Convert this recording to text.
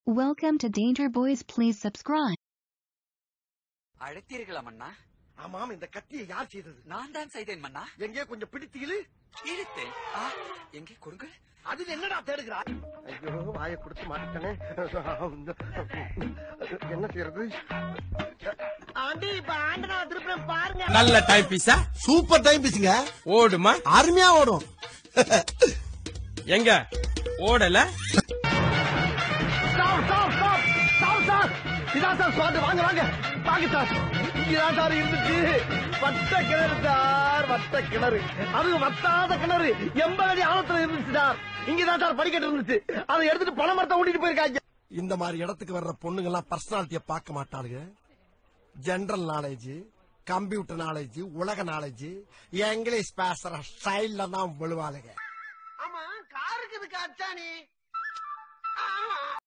Welcome to Danger Boys. Please subscribe. அழைத்தீர்களா மன்னா ஆமாம் இந்த கத்தியை யார் செய்தது நான் தான் செய்தேன் மன்னா எங்கே கொஞ்சம் பிடித்தீங்களு இழுத்தேன் ஆ, எங்கே கொடுங்கள் அது என்னடா தேடுகிறாய் ஐயோ வாயை கொடுத்து மாட்டேனே என்ன செய்யறது ஆண்டி இப்ப ஆண்டனா திருப்பி பாருங்க நல்ல டைம் பீஸா சூப்பர் டைம் பீஸுங்க ஓடுமா அருமையா ஓடும் எங்க ஓடல stop stop stop stop sir இதான் சார் ஸ்பாட் வாங்க வாங்க வாங்க சார் இங்கதான் சார் இருந்துச்சு வட்ட கிணறு சார் வட்ட கிணறு அது வத்தாத கிணறு எண்பது அடி ஆழத்துல இருந்துச்சு சார் இங்கதான் சார் படிக்கட்டு இருந்துச்சு அதை எடுத்துட்டு பண மரத்தை ஓட்டிட்டு போயிருக்காங்க இந்த மாதிரி இடத்துக்கு வர்ற பொண்ணுங்க எல்லாம் பர்சனாலிட்டிய பார்க்க மாட்டாளுங்க ஜெனரல் நாலேஜ் கம்ப்யூட்டர் நாலேஜ் உலக நாலேஜ் இங்கிலீஷ் பேசுற ஸ்டைல்ல தான் விழுவாளுங்க ஆமா காருக்கு இதுக்கு அச்சானி